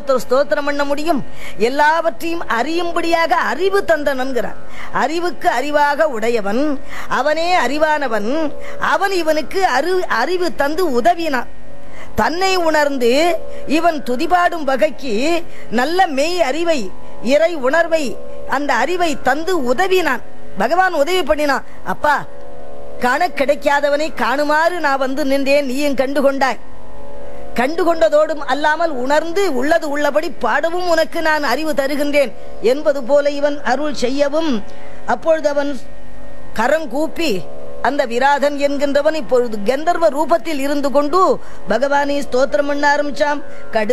ஒருத்தர் ஸ்தோத்திரம் பண்ண முடியும் எல்லாவற்றையும் அறியும்படியாக அறிவு தந்தனன்கிறார் அறிவுக்கு அறிவாக உடையவன் அவனே அறிவானவன் அவன் இவனுக்கு அறிவு அறிவு தந்து உதவினான் தன்னை உணர்ந்து இவன் துதிபாடும் வகைக்கு நல்ல மெய் அறிவை இறை உணர்வை அந்த அறிவை தந்து உதவினான் பகவான் உதவி பண்ணினான் அப்பா காண கிடைக்காதவனை காணுமாறு நான் வந்து நின்றேன் நீயும் கண்டு கொண்டாய் கண்டு கொண்டதோடும் அல்லாமல் உணர்ந்து உள்ளது உள்ளபடி பாடவும் உனக்கு நான் அறிவு தருகின்றேன் என்பது போல இவன் அருள் செய்யவும் அப்பொழுது அவன் கரங்கூப்பி அந்த விராதன் என்கின்றவன் இப்பொழுது கந்தர்வ ரூபத்தில் இருந்து கொண்டு பகவானை ஸ்தோத்திரம் பண்ண ஆரம்பிச்சான் கடு